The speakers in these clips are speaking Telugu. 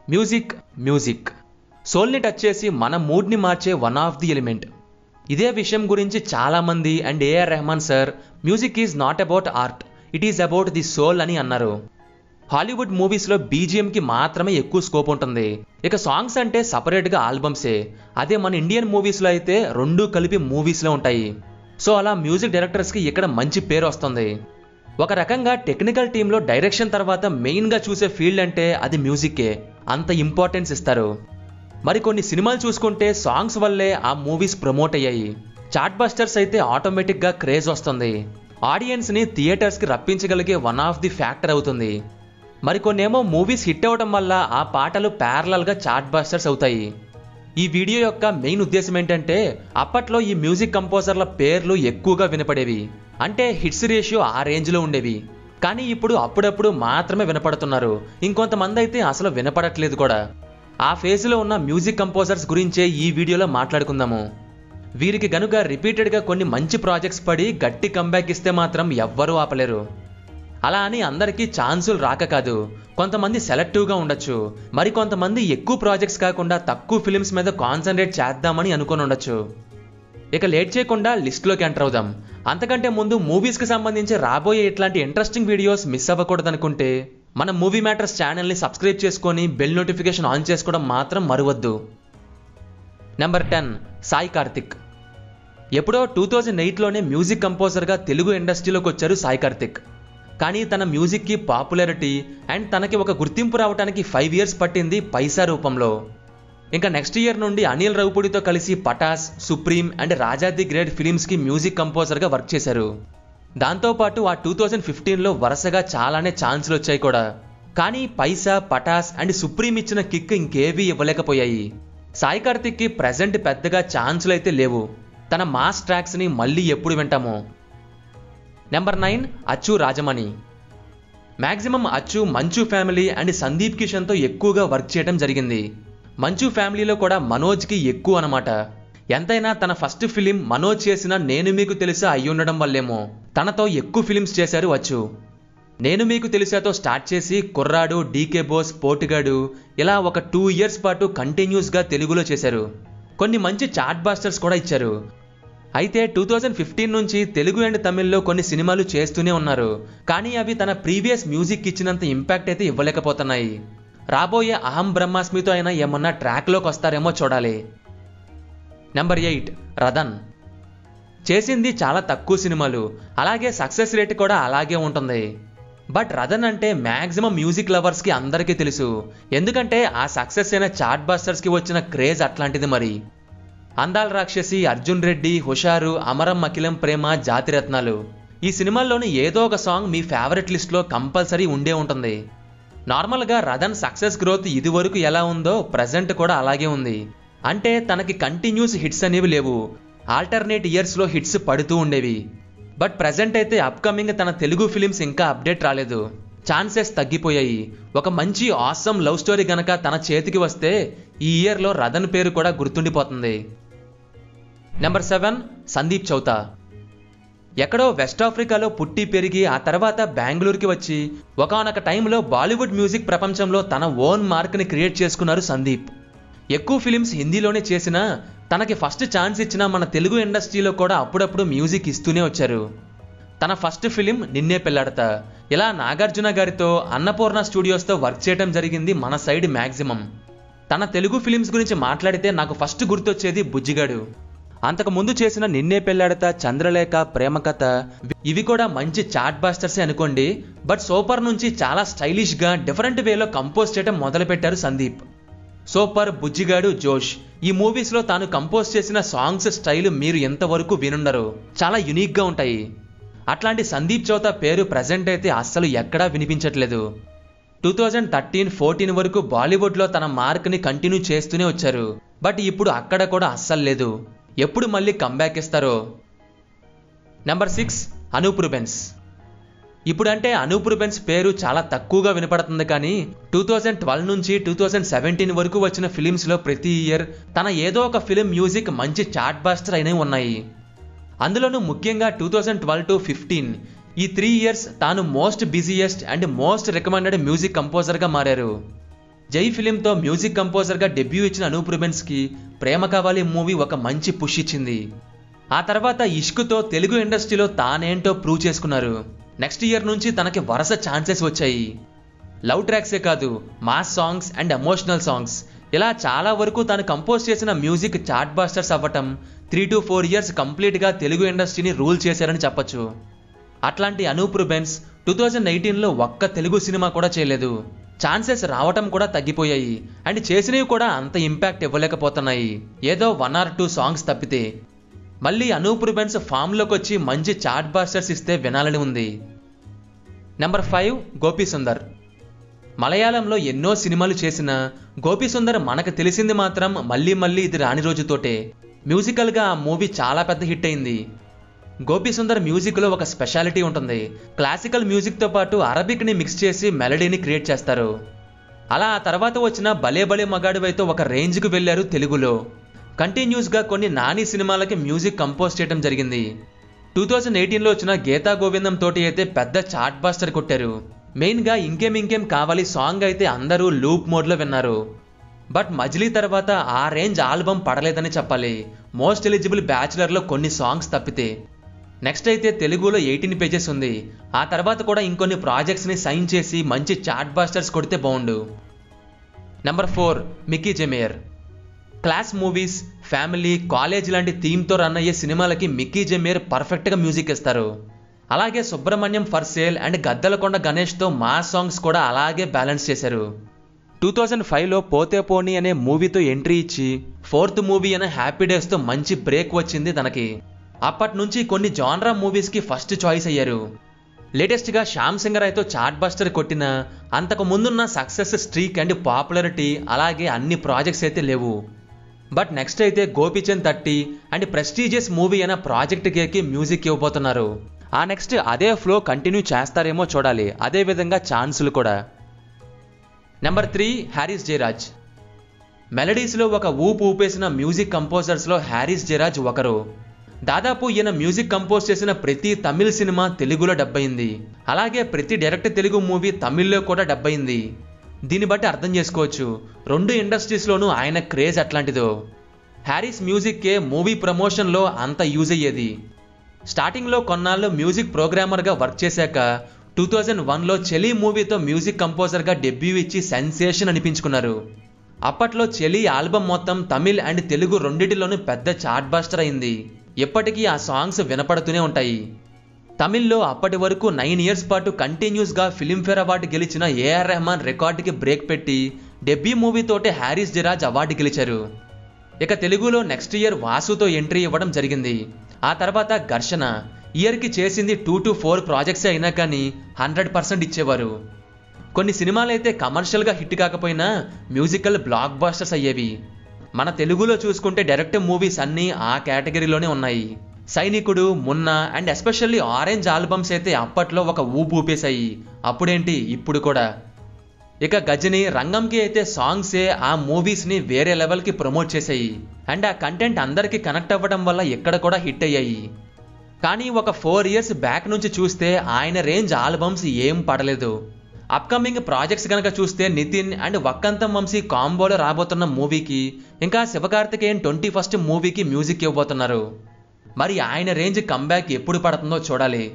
మ్యూజిక్ మ్యూజిక్ సోల్ని టచ్ చేసి మన మూడ్ని మార్చే వన్ ఆఫ్ ది ఎలిమెంట్ ఇదే విషయం గురించి చాలామంది and AR Rahman sir music is not about art it is about the soul అని అన్నారు హాలీవుడ్ మూవీస్లో బీజిఎంకి మాత్రమే ఎక్కువ స్కోప్ ఉంటుంది ఇక సాంగ్స్ అంటే సపరేట్గా ఆల్బమ్సే అదే మన ఇండియన్ మూవీస్లో అయితే రెండు కలిపి మూవీస్లో ఉంటాయి సో అలా మ్యూజిక్ డైరెక్టర్స్కి ఇక్కడ మంచి పేరు వస్తుంది ఒక రకంగా టెక్నికల్ టీంలో డైరెక్షన్ తర్వాత మెయిన్గా చూసే ఫీల్డ్ అంటే అది మ్యూజిక్కే అంత ఇంపార్టెన్స్ ఇస్తారు మరి కొన్ని సినిమాలు చూసుకుంటే సాంగ్స్ వల్లే ఆ మూవీస్ ప్రమోట్ అయ్యాయి చాట్ బస్టర్స్ అయితే ఆటోమేటిక్గా క్రేజ్ వస్తుంది ఆడియన్స్ని థియేటర్స్కి రప్పించగలిగే వన్ ఆఫ్ ది ఫ్యాక్టర్ అవుతుంది మరికొన్నేమో మూవీస్ హిట్ అవ్వడం వల్ల ఆ పాటలు ప్యారలల్గా చాట్ బస్టర్స్ అవుతాయి ఈ వీడియో యొక్క మెయిన్ ఉద్దేశం ఏంటంటే అప్పట్లో ఈ మ్యూజిక్ కంపోజర్ల పేర్లు ఎక్కువగా వినపడేవి అంటే హిట్స్ రేషియో ఆ రేంజ్లో ఉండేవి కానీ ఇప్పుడు అప్పుడప్పుడు మాత్రమే వినపడుతున్నారు ఇంకొంతమంది అయితే అసలు వినపడట్లేదు కూడా ఆ ఫేజ్లో ఉన్న మ్యూజిక్ కంపోజర్స్ గురించే ఈ వీడియోలో మాట్లాడుకుందాము వీరికి గనుక రిపీటెడ్గా కొన్ని మంచి ప్రాజెక్ట్స్ పడి గట్టి కంబ్యాక్ ఇస్తే మాత్రం ఎవ్వరూ ఆపలేరు అలా అని అందరికీ ఛాన్సులు రాక కాదు కొంతమంది సెలెక్టివ్గా ఉండొచ్చు మరి కొంతమంది ఎక్కువ ప్రాజెక్ట్స్ కాకుండా తక్కువ ఫిలిమ్స్ మీద కాన్సన్ట్రేట్ చేద్దామని అనుకుని ఉండొచ్చు ఇక లేట్ చేయకుండా లిస్ట్లోకి ఎంటర్ అవుదాం అంతకంటే ముందు మూవీస్కి సంబంధించి రాబోయే ఇట్లాంటి ఇంట్రెస్టింగ్ వీడియోస్ మిస్ అవ్వకూడదనుకుంటే మన మూవీ మ్యాటర్స్ ఛానల్ని సబ్స్క్రైబ్ చేసుకొని బెల్ నోటిఫికేషన్ ఆన్ చేసుకోవడం మాత్రం మరువద్దు నెంబర్ టెన్ సాయి కార్తిక్ ఎప్పుడో టూ థౌజండ్ ఎయిట్లోనే మ్యూజిక్ కంపోజర్గా తెలుగు ఇండస్ట్రీలోకి వచ్చారు సాయి కార్తిక్ కానీ తన మ్యూజిక్కి పాపులారిటీ అండ్ తనకి ఒక గుర్తింపు రావడానికి ఫైవ్ ఇయర్స్ పట్టింది పైసా రూపంలో ఇంకా నెక్స్ట్ ఇయర్ నుండి అనిల్ రౌపుడితో కలిసి Pataas Supreme and Raja the great ఫిలిమ్స్కి మ్యూజిక్ కంపోజర్గా వర్క్ చేశారు దాంతోపాటు ఆ టూ థౌజండ్ ఫిఫ్టీన్లో వరుసగా చాలానే ఛాన్సులు వచ్చాయి కూడా కానీ పైసా పటాస్ అండ్ సుప్రీం ఇచ్చిన కిక్ ఇంకేవీ ఇవ్వలేకపోయాయి సాయి కార్తిక్కి ప్రజెంట్ పెద్దగా ఛాన్సులు అయితే లేవు తన మాస్ ట్రాక్స్ని మళ్ళీ ఎప్పుడు వింటామో నెంబర్ నైన్ అచ్చు రాజమణి మ్యాక్సిమం అచ్చు మంచు ఫ్యామిలీ అండ్ సందీప్ కిషన్తో ఎక్కువగా వర్క్ చేయడం జరిగింది మంచు ఫ్యామిలీలో కూడా మనోజ్కి ఎక్కువ అనమాట ఎంతైనా తన ఫస్ట్ ఫిలిం మనోజ్ చేసిన నేను మీకు తెలుసా అయి ఉండడం వల్లేమో తనతో ఎక్కువ ఫిలిమ్స్ చేశారు వచ్చు నేను మీకు తెలిసాతో స్టార్ట్ చేసి కుర్రాడు డీకే బోస్ పోటుగాడు ఇలా ఒక టూ ఇయర్స్ పాటు కంటిన్యూస్గా తెలుగులో చేశారు కొన్ని మంచి చాట్ బాస్టర్స్ కూడా ఇచ్చారు అయితే టూ థౌజండ్ ఫిఫ్టీన్ నుంచి తెలుగు అండ్ తమిళ్లో కొన్ని సినిమాలు చేస్తూనే ఉన్నారు కానీ అవి తన ప్రీవియస్ మ్యూజిక్ ఇచ్చినంత ఇంపాక్ట్ అయితే ఇవ్వలేకపోతున్నాయి రాబోయే అహం బ్రహ్మాస్మితో అయినా ఏమన్నా ట్రాక్లోకి వస్తారేమో చూడాలి నెంబర్ ఎయిట్ రదన్ చేసింది చాలా తక్కువ సినిమాలు అలాగే సక్సెస్ రేట్ కూడా అలాగే ఉంటుంది బట్ రదన్ అంటే మ్యాక్సిమం మ్యూజిక్ లవర్స్కి అందరికీ తెలుసు ఎందుకంటే ఆ సక్సెస్ అయిన చాట్ బాస్టర్స్కి వచ్చిన క్రేజ్ అట్లాంటిది మరి అందాల రాక్షసి అర్జున్ రెడ్డి హుషారు అమరం అఖిలం ప్రేమ జాతిరత్నాలు ఈ సినిమాల్లోని ఏదో ఒక సాంగ్ మీ ఫేవరెట్ లిస్ట్లో కంపల్సరీ ఉండే ఉంటుంది నార్మల్గా రదన్ సక్సెస్ గ్రోత్ ఇదివరకు ఎలా ఉందో ప్రజెంట్ కూడా అలాగే ఉంది అంటే తనకి కంటిన్యూస్ హిట్స్ అనేవి లేవు ఆల్టర్నేట్ ఇయర్స్లో హిట్స్ పడుతూ ఉండేవి బట్ ప్రజెంట్ అయితే అప్కమింగ్ తన తెలుగు ఫిలిమ్స్ ఇంకా అప్డేట్ రాలేదు ఛాన్సెస్ తగ్గిపోయాయి ఒక మంచి ఆసమ్ లవ్ స్టోరీ గనక తన చేతికి వస్తే ఈ ఇయర్లో రదన్ పేరు కూడా గుర్తుండిపోతుంది నెంబర్ సెవెన్ సందీప్ చౌతా ఎక్కడో వెస్ట్ ఆఫ్రికాలో పుట్టి పెరిగి ఆ తర్వాత బెంగళూరుకి వచ్చి ఒకనొక టైంలో బాలీవుడ్ మ్యూజిక్ ప్రపంచంలో తన ఓన్ మార్క్ని క్రియేట్ చేసుకున్నారు సందీప్ ఎక్కువ ఫిలిమ్స్ హిందీలోనే చేసినా తనకి ఫస్ట్ ఛాన్స్ ఇచ్చిన మన తెలుగు ఇండస్ట్రీలో కూడా అప్పుడప్పుడు మ్యూజిక్ ఇస్తూనే వచ్చారు తన ఫస్ట్ ఫిలిం నిన్నే పెళ్ళాడతా ఇలా నాగార్జున గారితో అన్నపూర్ణ స్టూడియోస్తో వర్క్ చేయడం జరిగింది మన సైడ్ మ్యాక్సిమం తన తెలుగు ఫిలిమ్స్ గురించి మాట్లాడితే నాకు ఫస్ట్ గుర్తొచ్చేది బుజ్జిగాడు అంతకు ముందు చేసిన నిన్నే పెళ్ళాడతా చంద్రలేఖ ప్రేమ కథ ఇవి కూడా మంచి చాట్ బాస్టర్సే అనుకోండి బట్ సూపర్ నుంచి చాలా స్టైలిష్గా డిఫరెంట్ వేలో కంపోజ్ చేయడం మొదలుపెట్టారు సందీప్ సూపర్ బుజ్జిగాడు జోష్ ఈ మూవీస్లో తాను కంపోజ్ చేసిన సాంగ్స్ స్టైల్ మీరు ఎంతవరకు వినుండరు చాలా యునిక్గా ఉంటాయి అట్లాంటి సందీప్ చౌత పేరు ప్రజెంట్ అయితే అస్సలు ఎక్కడా వినిపించట్లేదు టూ థౌజండ్ థర్టీన్ ఫోర్టీన్ వరకు బాలీవుడ్లో తన మార్క్ని కంటిన్యూ చేస్తూనే వచ్చారు బట్ ఇప్పుడు అక్కడ కూడా అస్సలు లేదు ఎప్పుడు మళ్ళీ కంబ్యాక్ ఇస్తారో నెంబర్ సిక్స్ అనూప్ రుబెన్స్ ఇప్పుడంటే అనూప్ రుబెన్స్ పేరు చాలా తక్కువగా వినపడుతుంది కానీ టూ థౌజండ్ ట్వెల్వ్ నుంచి టూ థౌజండ్ సెవెంటీన్ వరకు వచ్చిన ఫిలిమ్స్లో ప్రతి ఇయర్ తన ఏదో ఒక ఫిలిం మ్యూజిక్ మంచి చాట్ బాస్టర్ అయినవి ఉన్నాయి అందులోనూ ముఖ్యంగా two thousand twelve to fifteen ఈ త్రీ ఇయర్స్ తాను most busiest and most recommended music కంపోజర్గా మారారు జై ఫిలింతో మ్యూజిక్ కంపోజర్గా డెబ్యూ ఇచ్చిన అనూప్ రుబెన్స్కి ప్రేమ కావాలి మూవీ ఒక మంచి పుష్ ఇచ్చింది ఆ తర్వాత ఇష్కుతో తెలుగు ఇండస్ట్రీలో తానేంటో ప్రూవ్ చేసుకున్నారు నెక్స్ట్ ఇయర్ నుంచి తనకి వరుస ఛాన్సెస్ వచ్చాయి లవ్ ట్రాక్సే కాదు mass songs and emotional songs ఇలా చాలా వరకు తాను కంపోజ్ చేసిన మ్యూజిక్ చార్ట్ బాస్టర్స్ అవ్వటం త్రీ టు ఫోర్ ఇయర్స్ కంప్లీట్గా తెలుగు ఇండస్ట్రీని రూల్ చేశారని చెప్పొచ్చు అట్లాంటి అనూప్ రుబెన్స్ టూ థౌజండ్ ఎయిటీన్లో ఒక్క తెలుగు సినిమా కూడా చేయలేదు ఛాన్సెస్ రావటం కూడా తగ్గిపోయాయి అండ్ చేసినవి కూడా అంత ఇంపాక్ట్ ఇవ్వలేకపోతున్నాయి ఏదో వన్ ఆర్ టూ సాంగ్స్ తప్పితే మళ్ళీ అనూప్ రుబెన్స్ ఫామ్లోకి వచ్చి మంచి చార్ట్ బాస్టర్స్ ఇస్తే వినాలని ఉంది నెంబర్ ఫైవ్ గోపీ సుందర్ మలయాళంలో ఎన్నో సినిమాలు చేసిన గోపీ సుందర్ మనకు తెలిసింది మాత్రం మళ్ళీ మళ్ళీ ఇది రాని రోజుతోటే మ్యూజికల్గా ఆ మూవీ చాలా పెద్ద హిట్ అయింది గోపీ సుందర్ మ్యూజిక్లో ఒక స్పెషాలిటీ ఉంటుంది క్లాసికల్ మ్యూజిక్తో పాటు అరబిక్ని మిక్స్ చేసి మెలడీని క్రియేట్ చేస్తారు అలా ఆ తర్వాత వచ్చిన భలే భలే మగాడివైతే ఒక రేంజ్కి వెళ్ళారు తెలుగులో కంటిన్యూస్గా కొన్ని నాని సినిమాలకి మ్యూజిక్ కంపోజ్ చేయడం జరిగింది టూ థౌజండ్ ఎయిటీన్లో వచ్చిన గీతా గోవిందం తోటి అయితే పెద్ద చార్ట్ బాస్టర్ కొట్టారు మెయిన్గా ఇంకేం ఇంకేం కావాలి సాంగ్ అయితే అందరూ లూప్ మోడ్లో విన్నారు బట్ మజిలీ తర్వాత ఆ రేంజ్ ఆల్బమ్ పడలేదని చెప్పాలి మోస్ట్ ఎలిజిబుల్ బ్యాచులర్లో కొన్ని సాంగ్స్ తప్పితే నెక్స్ట్ అయితే తెలుగులో ఎయిటీన్ పేజెస్ ఉంది ఆ తర్వాత కూడా ఇంకొన్ని ప్రాజెక్ట్స్ని సైన్ చేసి మంచి చార్ట్ బాస్టర్స్ కొడితే బాగుండు number four Mickey J Meyer class movies family college లాంటి థీమ్తో రన్ అయ్యే సినిమాలకి మిక్కీ జెమేయర్ పర్ఫెక్ట్గా మ్యూజిక్ ఇస్తారు అలాగే Subramanyam for sale and Gaddalakonda గణేష్తో మా సాంగ్స్ కూడా అలాగే బ్యాలెన్స్ చేశారు టూ థౌజండ్ ఫైవ్లో పోతే పోనీ అనే మూవీతో ఎంట్రీ ఇచ్చి ఫోర్త్ మూవీ అనే హ్యాపీ డేస్తో మంచి బ్రేక్ వచ్చింది తనకి అప్పటి నుంచి కొన్ని జాన్రా మూవీస్కి ఫస్ట్ చాయిస్ అయ్యారు లేటెస్ట్గా శ్యామ్ సింగర్ అయితే చార్ట్ బస్టర్ కొట్టిన అంతకు ముందున్న సక్సెస్ స్ట్రీక్ అండ్ పాపులారిటీ అలాగే అన్ని ప్రాజెక్ట్స్ అయితే లేవు బట్ నెక్స్ట్ అయితే Gopichand thirty and prestigious movie అనే ప్రాజెక్ట్ కేకి మ్యూజిక్ ఇవ్వబోతున్నారు ఆ నెక్స్ట్ అదే ఫ్లో కంటిన్యూ చేస్తారేమో చూడాలి అదే విధంగా ఛాన్సులు కూడా నెంబర్ త్రీ హ్యారీస్ జయరాజ్ మెలడీస్లో ఒక ఊపు ఊపేసిన మ్యూజిక్ కంపోజర్స్లో హ్యారీస్ జయరాజ్ ఒకరు దాదాపు ఈయన మ్యూజిక్ కంపోజ్ చేసిన ప్రతి తమిళ సినిమా తెలుగులో డబ్బయింది అలాగే ప్రతి డైరెక్ట్ తెలుగు మూవీ తమిళ్లో కూడా డబ్బయింది దీన్ని బట్టి అర్థం చేసుకోవచ్చు రెండు ఇండస్ట్రీస్లోనూ ఆయన క్రేజ్ అట్లాంటిదో హ్యారీస్ మ్యూజిక్కే మూవీ ప్రమోషన్లో అంత యూజ్ అయ్యేది స్టార్టింగ్లో కొన్నాళ్ళు మ్యూజిక్ ప్రోగ్రామర్గా వర్క్ చేశాక టూ థౌజండ్ వన్లో చెలి మూవీతో మ్యూజిక్ కంపోజర్గా డెబ్యూ ఇచ్చి సెన్సేషన్ అనిపించుకున్నారు అప్పట్లో చెలి ఆల్బమ్ మొత్తం తమిళ్ అండ్ తెలుగు రెండిటిలోనూ పెద్ద చార్ట్ బాస్టర్ అయింది ఎప్పటికీ ఆ సాంగ్స్ వినపడుతూనే ఉంటాయి తమిళ్లో అప్పటి వరకు నైన్ ఇయర్స్ పాటు కంటిన్యూస్గా ఫిలింఫేర్ అవార్డు గెలిచిన ఏఆర్ రెహమాన్ రికార్డుకి బ్రేక్ పెట్టి డెబ్యూ మూవీతోటే హ్యారీస్ జిరాజ్ అవార్డు గెలిచారు ఇక తెలుగులో నెక్స్ట్ ఇయర్ వాసుతో ఎంట్రీ ఇవ్వడం జరిగింది ఆ తర్వాత ఘర్షణ ఇయర్కి చేసింది టూ టు ఫోర్ ప్రాజెక్ట్సే అయినా కానీ హండ్రెడ్ పర్సెంట్ ఇచ్చేవారు కొన్ని సినిమాలైతే కమర్షియల్గా హిట్ కాకపోయినా మ్యూజికల్ బ్లాక్ బాస్టర్స్ అయ్యేవి మన తెలుగులో చూసుకుంటే డైరెక్ట్ మూవీస్ అన్నీ ఆ కేటగిరీలోనే ఉన్నాయి Sainikudu Munna and especially Orange albums అయితే అప్పట్లో ఒక ఊపు ఊపేశాయి అప్పుడేంటి ఇప్పుడు కూడా ఇక గజని రంగంకి అయితే సాంగ్సే ఆ మూవీస్ని వేరే లెవెల్కి ప్రమోట్ చేశాయి అండ్ ఆ కంటెంట్ అందరికీ కనెక్ట్ అవ్వడం వల్ల ఇక్కడ కూడా హిట్ అయ్యాయి కానీ ఒక ఫోర్ ఇయర్స్ బ్యాక్ నుంచి చూస్తే ఆయన రేంజ్ ఆల్బమ్స్ ఏం పడలేదు అప్కమింగ్ ప్రాజెక్ట్స్ కనుక చూస్తే నితిన్ అండ్ వక్కంతం వంశీ కాంబోలో రాబోతున్న మూవీకి ఇంకా శివకార్తికేయన్ ట్వంటీ ఫస్ట్ మూవీకి మ్యూజిక్ ఇవ్వబోతున్నారు మరి ఆయన రేంజ్ కంబ్యాక్ ఎప్పుడు పడుతుందో చూడాలి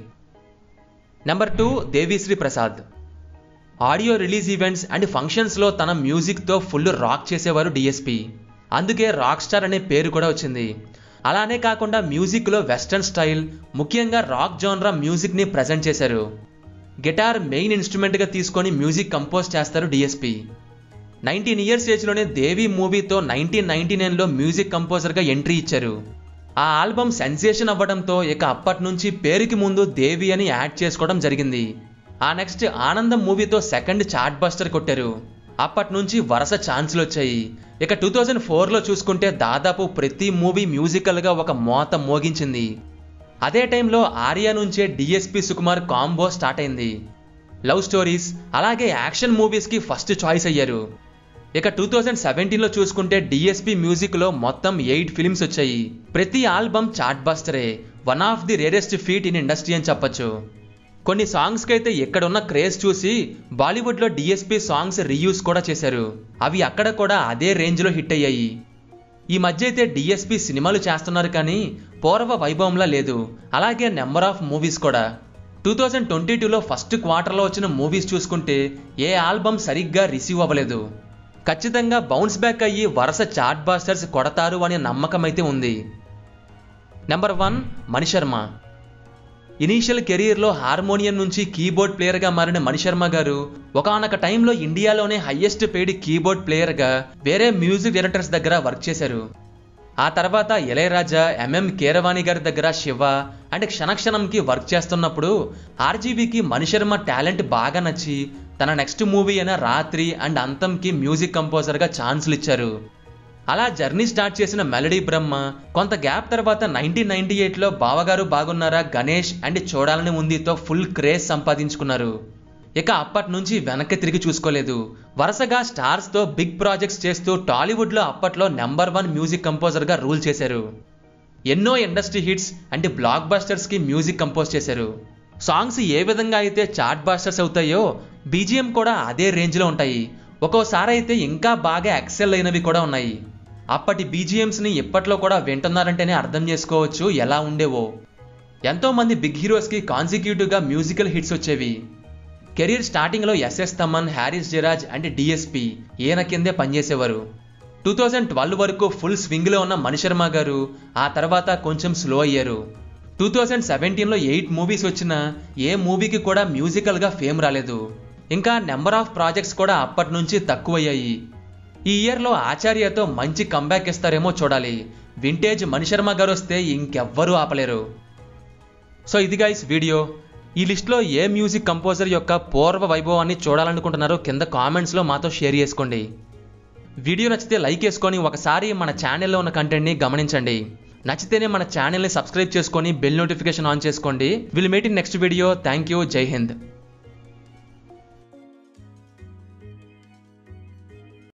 number two Devi Sri Prasad audio release events and ఫంక్షన్స్లో తన మ్యూజిక్తో ఫుల్ రాక్ చేసేవారు డిఎస్పి అందుకే రాక్ స్టార్ అనే పేరు కూడా వచ్చింది అలానే కాకుండా మ్యూజిక్లో వెస్టర్న్ స్టైల్ ముఖ్యంగా రాక్ జోన్రా మ్యూజిక్ని ప్రజెంట్ చేశారు గిటార్ మెయిన్ ఇన్స్ట్రుమెంట్గా తీసుకొని మ్యూజిక్ కంపోజ్ చేస్తారు డిఎస్పి నైన్టీన్ ఇయర్స్ ఏజ్లోనే దేవి మూవీతో నైన్టీన్ నైన్టీ నైన్లో మ్యూజిక్ కంపోజర్గా ఎంట్రీ ఇచ్చారు ఆ ఆల్బమ్ సెన్సేషన్ అవ్వడంతో ఇక అప్పటి నుంచి పేరుకి ముందు దేవి అని యాడ్ చేసుకోవడం జరిగింది ఆ నెక్స్ట్ ఆనందం మూవీతో సెకండ్ చార్ట్ బస్టర్ కొట్టారు అప్పటి నుంచి వరుస ఛాన్సులు వచ్చాయి ఇక టూ థౌజండ్ ఫోర్లో చూసుకుంటే దాదాపు ప్రతి మూవీ మ్యూజికల్గా ఒక మోత మోగించింది అదే టైంలో ఆర్యా నుంచే డిఎస్పి సుకుమార్ కాంబో స్టార్ట్ అయింది లవ్ స్టోరీస్ అలాగే యాక్షన్ మూవీస్కి ఫస్ట్ చాయిస్ అయ్యారు ఇక టూ థౌజండ్ సెవెంటీన్లో చూసుకుంటే డిఎస్పి మ్యూజిక్లో మొత్తం ఎయిట్ ఫిల్మ్స్ వచ్చాయి ప్రతి ఆల్బమ్ చార్ట్ బస్టరే one of the rarest feat in industry అని చెప్పొచ్చు కొన్ని సాంగ్స్కి అయితే ఎక్కడున్న క్రేజ్ చూసి బాలీవుడ్లో డిఎస్పి సాంగ్స్ రీయూస్ కూడా చేశారు అవి అక్కడ కూడా అదే రేంజ్లో హిట్ అయ్యాయి ఈ మధ్య అయితే డిఎస్పి సినిమాలు చేస్తున్నారు కానీ పూర్వ వైభవంలా లేదు అలాగే నెంబర్ ఆఫ్ మూవీస్ కూడా టూ థౌజండ్ ట్వంటీ టూలో ఫస్ట్ క్వార్టర్లో వచ్చిన మూవీస్ చూసుకుంటే ఏ ఆల్బమ్ సరిగ్గా రిసీవ్ అవ్వలేదు ఖచ్చితంగా బౌన్స్ బ్యాక్ అయ్యి వరుస చార్ట్ బాస్టర్స్ కొడతారు అనే నమ్మకం అయితే ఉంది నెంబర్ వన్ మణిశర్మ ఇనీషియల్ కెరీర్లో హార్మోనియం నుంచి కీబోర్డ్ ప్లేయర్గా మారిన మణిశర్మ గారు ఒకనొక టైంలో ఇండియాలోనే హయ్యెస్ట్ పెయిడ్ కీబోర్డ్ ప్లేయర్గా వేరే మ్యూజిక్ డైరెక్టర్స్ దగ్గర వర్క్ చేశారు ఆ తర్వాత ఇళయరాజా ఎంఎం కీరవాణి గారి దగ్గర శివ అండ్ క్షణక్షణంకి వర్క్ చేస్తున్నప్పుడు ఆర్జీవీకి మణిశర్మ టాలెంట్ బాగా నచ్చి తన నెక్స్ట్ మూవీ అయిన రాత్రి అండ్ అంతంకి మ్యూజిక్ కంపోజర్గా ఛాన్సులు ఇచ్చారు అలా జర్నీ స్టార్ట్ చేసిన మెలడీ బ్రహ్మ కొంత గ్యాప్ తర్వాత నైన్టీన్ నైన్టీ ఎయిట్లో బావగారు బాగున్నారా గణేష్ అండ్ చూడాలని ఉందితో ఫుల్ క్రేజ్ సంపాదించుకున్నారు ఇక అప్పటి నుంచి వెనక్కి తిరిగి చూసుకోలేదు వరుసగా స్టార్స్తో బిగ్ ప్రాజెక్ట్స్ చేస్తూ టాలీవుడ్లో అప్పట్లో నెంబర్ వన్ మ్యూజిక్ కంపోజర్గా రూల్ చేశారు ఎన్నో ఇండస్ట్రీ హిట్స్ అండ్ బ్లాక్ బస్టర్స్కి మ్యూజిక్ కంపోజ్ చేశారు సాంగ్స్ ఏ విధంగా అయితే చార్ట్ బాస్టర్స్ అవుతాయో బీజిఎం కూడా అదే రేంజ్లో ఉంటాయి ఒక్కోసారి అయితే ఇంకా బాగా ఎక్సెల్ అయినవి కూడా ఉన్నాయి అప్పటి బీజిఎమ్స్ని ఇప్పట్లో కూడా వింటున్నారంటేనే అర్థం చేసుకోవచ్చు ఎలా ఉండేవో ఎంతోమంది బిగ్ హీరోస్కి కాన్సిక్యూటివ్గా మ్యూజికల్ హిట్స్ వచ్చేవి కెరీర్ స్టార్టింగ్లో SS Thaman Harris Jayaraj and DSP ఈయన కిందే పనిచేసేవారు టూ థౌజండ్ ట్వెల్వ్ వరకు ఫుల్ స్వింగ్లో ఉన్న మణిశర్మ గారు ఆ తర్వాత కొంచెం స్లో అయ్యారు టూ థౌజండ్ సెవెంటీన్లో ఎయిట్ మూవీస్ వచ్చినా ఏ మూవీకి కూడా మ్యూజికల్గా ఫేమ్ రాలేదు ఇంకా నెంబర్ ఆఫ్ ప్రాజెక్ట్స్ కూడా అప్పటి నుంచి తక్కువయ్యాయి ఈ ఇయర్లో ఆచార్యతో మంచి కంబ్యాక్ ఇస్తారేమో చూడాలి వింటేజ్ మణిశర్మ గారు వస్తే ఇంకెవ్వరూ ఆపలేరు సో ఇది గైస్ వీడియో ఈ లిస్ట్లో ఏ మ్యూజిక్ కంపోజర్ యొక్క పూర్వ వైభవాన్ని చూడాలనుకుంటున్నారో కింద కామెంట్స్లో మాతో షేర్ చేసుకోండి వీడియో నచ్చితే లైక్ వేసుకొని ఒకసారి మన ఛానల్లో ఉన్న కంటెంట్ని గమనించండి నచ్చితేనే మన ఛానల్ని సబ్స్క్రైబ్ చేసుకొని బెల్ నోటిఫికేషన్ ఆన్ చేసుకోండి will meet in next video thank you Jai Hind